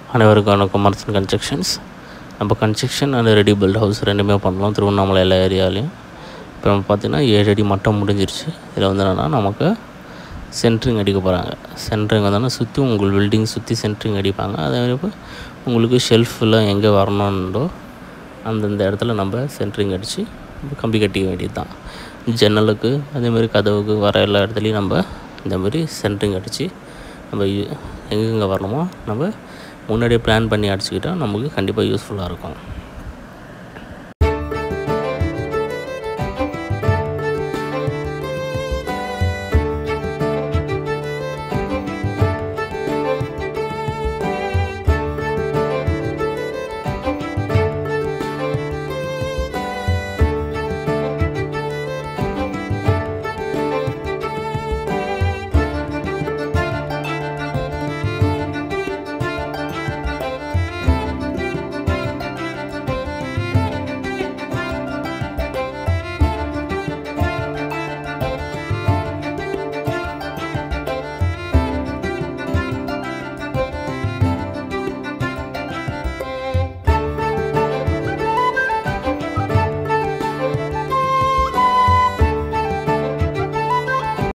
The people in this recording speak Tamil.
அனைவருக்கும் வணக்கம் மர்சன் கன்ஸ்ட்ரக்ஷன்ஸ் நம்ம construction and ready build house ரெண்டுமே பண்ணலாம் திருவண்ணாமலை எல்லா ஏரியாலையும் இப்போ நம்ம பார்த்தீங்கன்னா ஏழு அடி மட்டம் முடிஞ்சிருச்சு இதில் வந்து என்னென்னா நமக்கு சென்ட்ரிங் அடிக்க போகிறாங்க சென்ட்ரிங் வந்தோன்னா சுற்றி உங்கள் பில்டிங் சுற்றி சென்ட்ரிங் அடிப்பாங்க அதே மாதிரி இப்போ உங்களுக்கு ஷெல்ஃபில் எங்கே வரணுன்றோ அந்தந்த இடத்துல நம்ம சென்ட்ரிங் அடித்து கம்பி கட்டிக்க வேண்டியது தான் ஜன்னலுக்கு அதேமாதிரி கதவுக்கு வர எல்லா இடத்துலையும் நம்ம இந்தமாரி சென்ட்ரிங் அடித்து நம்ம எங்கெங்கே வரணுமோ நம்ம முன்னாடியே பிளான் பண்ணி அடிச்சுக்கிட்டால் நமக்கு கண்டிப்பாக யூஸ்ஃபுல்லாக இருக்கும்